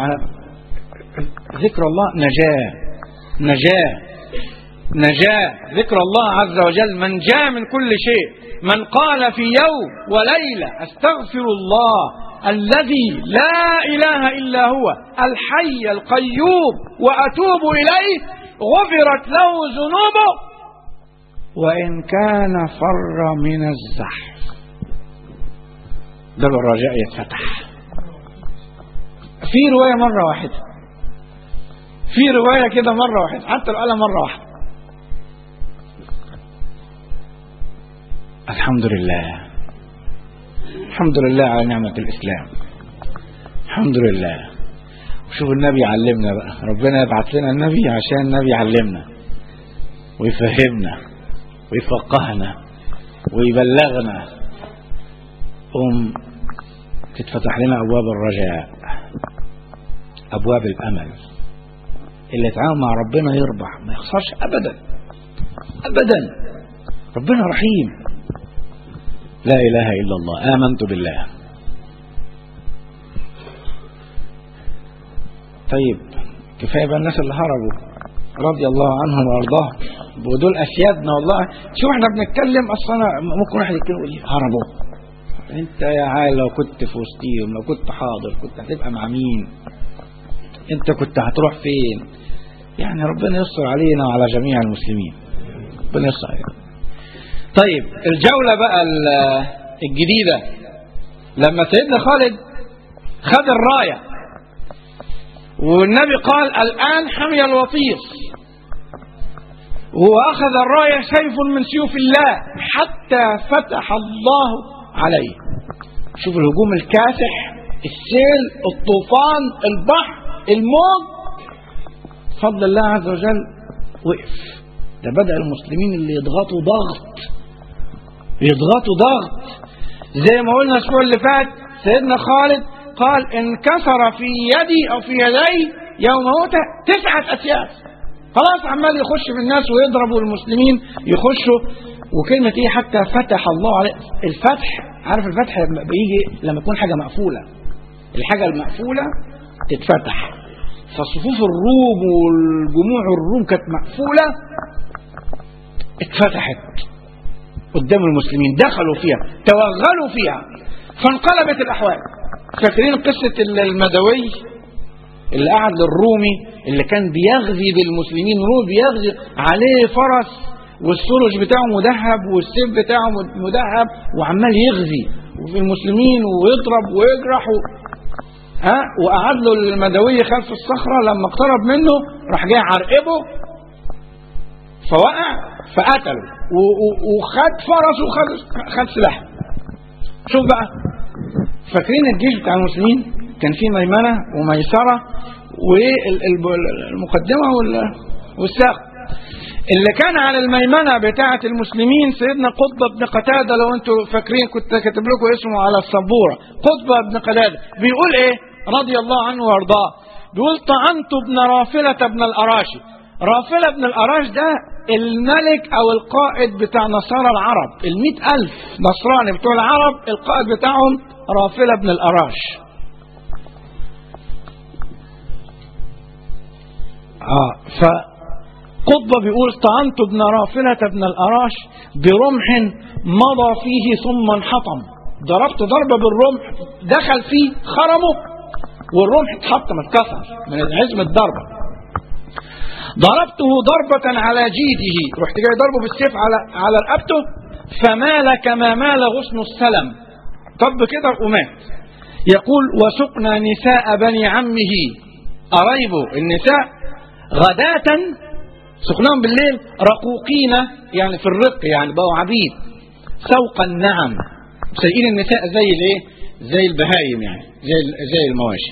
ذكر الله نجاه نجاه نجاه ذكر الله عز وجل من جاء من كل شيء من قال في يوم وليله استغفر الله الذي لا اله الا هو الحي القيوم واتوب اليه غفرت له ذنوبه وان كان فر من الزحف باب الرجاء يتفتح في روايه مره واحده في روايه كده مره واحده حتى لو قالها مره واحده الحمد لله الحمد لله على نعمة الإسلام الحمد لله وشوف النبي علمنا بقى ربنا يبعث لنا النبي عشان النبي يعلمنا ويفهمنا ويفقهنا ويبلغنا قوم تتفتح لنا أبواب الرجاء أبواب الأمل اللي يتعامل مع ربنا يربح ما يخسرش أبدا أبدا ربنا رحيم لا إله إلا الله آمنت بالله طيب كفاية بقى الناس اللي هربوا رضي الله عنهم وارضاهم ودول اسيادنا والله شوف احنا بنتكلم اصلا ممكن واحد يتكلم يقول لي هربوا انت يا عيال لو كنت في وسطيهم لو كنت حاضر كنت هتبقى مع مين انت كنت هتروح فين يعني ربنا يستر علينا وعلى جميع المسلمين ربنا يستر علينا طيب الجولة بقى الجديدة لما سيدنا خالد خد الراية والنبي قال الآن حمي الوطيس وأخذ الراية سيف من سيوف الله حتى فتح الله عليه شوف الهجوم الكاسح السيل الطوفان البحر الموج فضل الله عز وجل وقف ده بدأ المسلمين اللي يضغطوا ضغط يضغطوا ضغط زي ما قلنا الاسبوع اللي فات سيدنا خالد قال انكسر في يدي او في يدي يوم موت تسعة اسياف خلاص عمال يخش في الناس ويضرب والمسلمين يخشوا وكلمة ايه حتى فتح الله عليه الفتح عارف الفتح لما بيجي لما يكون حاجة مقفولة الحاجة المقفولة تتفتح فصفوف الروم والجموع الروم كانت مقفولة اتفتحت قدام المسلمين دخلوا فيها توغلوا فيها فانقلبت الأحوال فاكرين قصة المدوي اللي قعد للرومي اللي كان بيغزي بالمسلمين رومي بيغزي عليه فرس والسرج بتاعه مذهب والسيف بتاعه مذهب وعمال يغزي في المسلمين ويضرب ويجرح و... ها وقعد له المدوي خلف الصخرة لما اقترب منه راح جاي عرقبه فوقع فقتله و- و- وخد فرسه وخد خد سلاحه شوف بقى فاكرين الجيش بتاع المسلمين كان فيه ميمنة وميسرة والمقدمة والساق اللي كان على الميمنة بتاعة المسلمين سيدنا قطبة بن قتادة لو انتوا فاكرين كنت كاتب لكم اسمه على السبورة قطبة بن قتادة بيقول ايه رضي الله عنه وارضاه بيقول طعنت ابن رافلة بن الأراشي رافلة بن الأراش ده الملك أو القائد بتاع نصارى العرب المئة ألف نصراني بتوع العرب القائد بتاعهم رافلة بن الأراش آه فقطبة بيقول طعنت ابن رافلة بن الأراش برمح مضى فيه ثم انحطم ضربت ضربة بالرمح دخل فيه خرمه والرمح اتحطم اتكسر من عزم الضربة ضربته ضربة على جيده رحت جاي ضربه بالسيف على على رقبته فمال كما مال غصن السلم طب كده ومات يقول وسقنا نساء بني عمه قرايبه النساء غداة سقناهم بالليل رقوقين يعني في الرق يعني بقوا عبيد سوق النعم سايقين النساء زي الايه زي البهايم يعني زي زي المواشي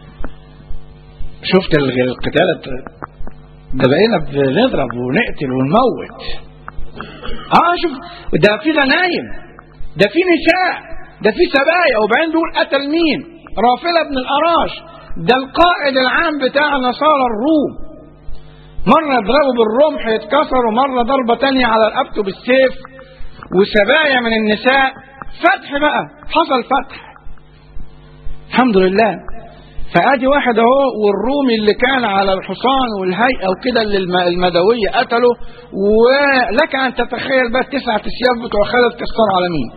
شفت القتال ده بقينا بنضرب ونقتل ونموت اه شوف ده في غنايم ده في نساء ده في سبايا وبعدين دول قتل مين رافلة بن الأراش ده القائد العام بتاع نصارى الروم مرة يضربه بالرمح يتكسر ومرة ضربة تانية على رقبته بالسيف وسبايا من النساء فتح بقى حصل فتح الحمد لله فادي واحد اهو والرومي اللي كان على الحصان والهيئه وكده اللي الم- المدويه قتله ولك ان تتخيل بقى التسعه اسياف بتوع خالد كسروا على مين؟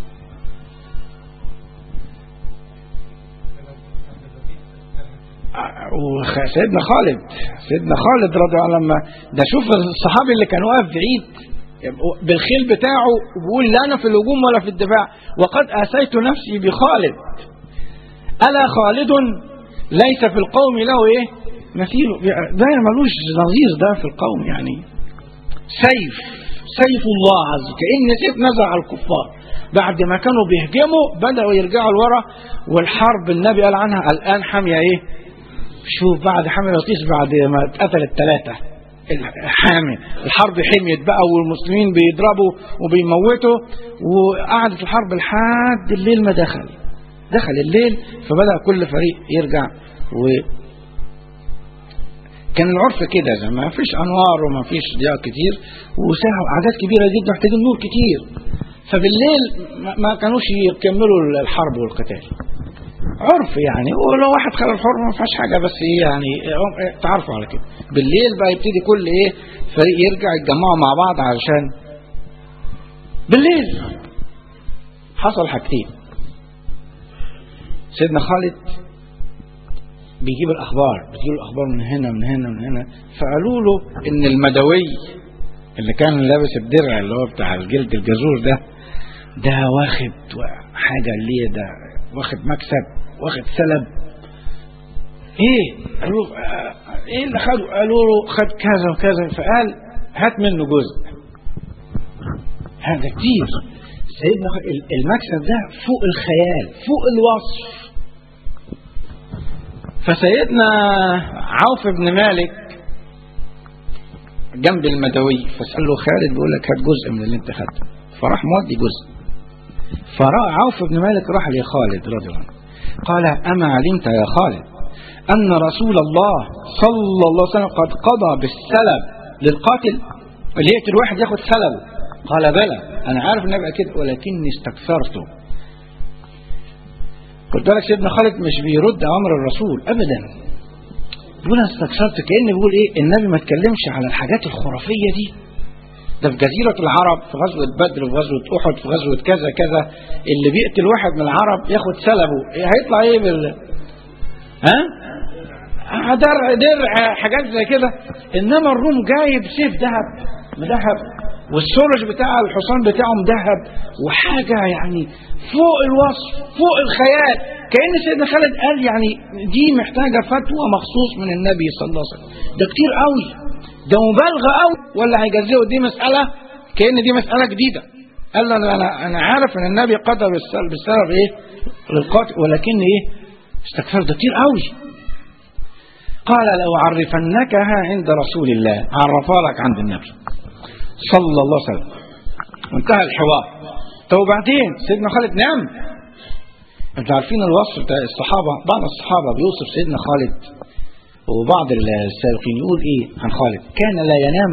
وسيدنا خالد سيدنا خالد رضي الله عنه لما ده شوف الصحابي اللي كان واقف بعيد بالخيل بتاعه وبيقول لا انا في الهجوم ولا في الدفاع وقد اسيت نفسي بخالد الا خالد ليس في القوم له ايه مثيل ده ملوش نظير ده في القوم يعني سيف سيف الله عز وجل كأن سيف نزع على الكفار بعد ما كانوا بيهجموا بدأوا يرجعوا لورا والحرب النبي قال عنها الآن حامية ايه شوف بعد حامية لطيس بعد ما اتقتل الثلاثة حامي الحرب حميت بقى والمسلمين بيضربوا وبيموتوا وقعدت الحرب لحد الليل ما دخل دخل الليل فبدأ كل فريق يرجع و كان العرف كده زي ما فيش انوار وما فيش ضياء كتير وساعة اعداد كبيره جدا محتاجين نور كتير فبالليل ما- ما كانوش يكملوا الحرب والقتال عرف يعني ولو واحد خلى الحر ما فيهاش حاجه بس ايه يعني هم- تعرفوا على كده بالليل بقى يبتدي كل ايه فريق يرجع يتجمعوا مع بعض علشان بالليل حصل حاجتين سيدنا خالد بيجيب الاخبار بتجيب الاخبار من هنا من هنا من هنا فقالوا له ان المدوي اللي كان لابس الدرع اللي هو بتاع الجلد الجزور ده ده واخد حاجه ليه ده واخد مكسب واخد سلب ايه قالوا له آه، ايه اللي خده قالوا له خد كذا وكذا فقال هات منه جزء هذا كتير سيدنا خ- ال- المكسب ده فوق الخيال فوق الوصف فسيدنا عوف بن مالك جنب المدوي فسأل له خالد بيقول لك هات جزء من اللي انت خدته فراح مودي جزء فراى عوف بن مالك راح لخالد رضي الله عنه قال أما علمت يا خالد أن رسول الله صلى الله عليه وسلم قد قضى بالسلب للقاتل اللي يقتل واحد ياخد سلبه قال بلى أنا عارف النبي كده ولكني استكثرته قلت لك سيدنا خالد مش بيرد أمر الرسول أبدا بيقول أنا استكثرت كأن بيقول إيه النبي ما اتكلمش على الحاجات الخرافية دي ده في جزيرة العرب في غزوة بدر في غزوة أحد في غزوة كذا كذا اللي بيقتل واحد من العرب ياخد سلبه إيه هيطلع إيه بال ها؟ درع درع حاجات زي كده إنما الروم جايب سيف ذهب مذهب والسرج بتاع الحصان بتاعهم ذهب وحاجة يعني فوق الوصف فوق الخيال كأن سيدنا خالد قال يعني دي محتاجة فتوى مخصوص من النبي صلى الله عليه وسلم ده كتير قوي ده مبالغة قوي ولا هيجزئه دي مسألة كأن دي مسألة جديدة قال له أنا أنا عارف إن النبي قدر بالسبب, بالسبب إيه للقاتل ولكن إيه استكثر ده كتير قوي قال لو عرفنكها عند رسول الله عرفها لك عند النبي صلى الله عليه وسلم وانتهى الحوار طب وبعدين سيدنا خالد نام انتوا عارفين الوصف بتاع الصحابة بعض الصحابة بيوصف سيدنا خالد وبعض السابقين يقول ايه عن خالد كان لا ينام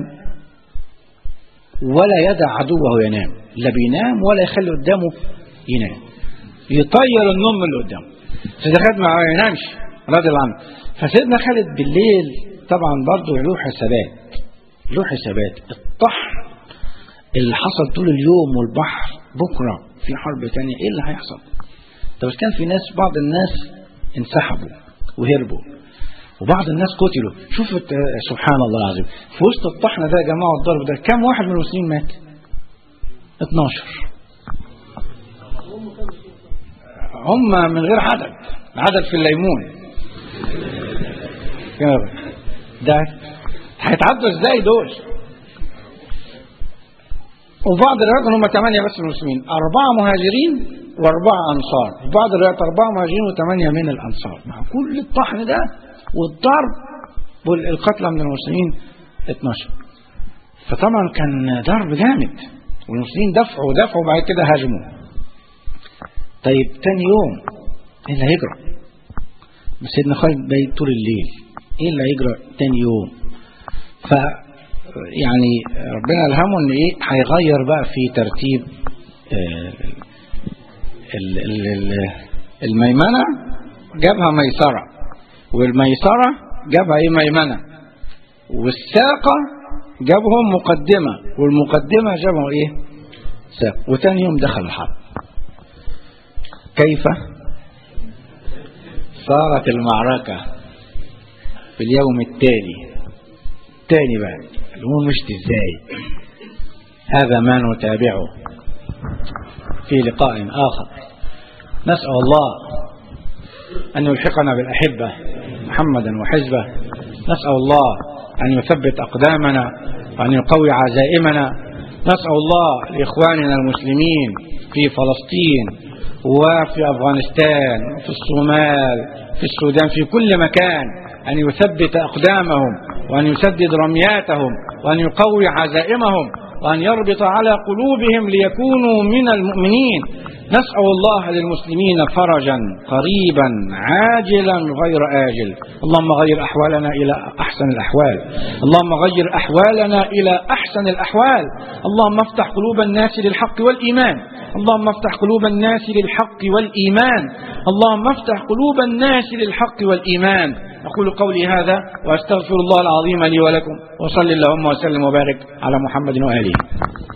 ولا يدع عدوه ينام لا بينام ولا يخلي قدامه ينام يطير النوم من اللي قدامه سيدنا خالد ما ينامش رضي الله عنه فسيدنا خالد بالليل طبعا برضه له حسابات له حسابات الطحن اللي حصل طول اليوم والبحر بكرة في حرب تانية ايه اللي هيحصل طب بس كان في ناس بعض الناس انسحبوا وهربوا وبعض الناس قتلوا شوف سبحان الله العظيم في وسط الطحن ده يا جماعة الضرب ده كم واحد من المسلمين مات 12 هم من غير عدد عدد في الليمون ده هيتعدوا ازاي دول وبعض الروايات هم ثمانية بس من المسلمين أربعة مهاجرين وأربعة أنصار في بعض الروايات أربعة مهاجرين وثمانية من الأنصار مع كل الطحن ده والضرب والقتلى من المسلمين 12 فطبعا كان ضرب جامد والمسلمين دفعوا ودفعوا وبعد كده هاجموا طيب تاني يوم ايه اللي هيجرى سيدنا خالد بايت طول الليل ايه اللي هيجرى تاني يوم ف يعني ربنا الهمه ان ايه هيغير بقى في ترتيب الميمنه جابها ميسره والميسره جابها ايه ميمنه والساقه جابهم مقدمه والمقدمه جابهم ايه ساق وتاني يوم دخل الحرب كيف صارت المعركه في اليوم التالي الثاني بقى الأمور مشت ازاي هذا ما نتابعه في لقاء آخر نسأل الله أن يلحقنا بالأحبة محمدا وحزبه نسأل الله أن يثبت أقدامنا وأن يقوي عزائمنا نسأل الله لإخواننا المسلمين في فلسطين وفي أفغانستان وفي الصومال في السودان في كل مكان أن يثبت أقدامهم وأن يسدد رمياتهم وأن يقوي عزائمهم وأن يربط على قلوبهم ليكونوا من المؤمنين نسأل الله للمسلمين فرجا قريبا عاجلا غير آجل اللهم غير أحوالنا إلى أحسن الأحوال اللهم غير أحوالنا إلى أحسن الأحوال اللهم افتح قلوب الناس للحق والإيمان اللهم افتح قلوب الناس للحق والإيمان اللهم افتح قلوب الناس للحق والإيمان أقول قولي هذا وأستغفر الله العظيم لي ولكم وصل اللهم وسلم وبارك على محمد وآله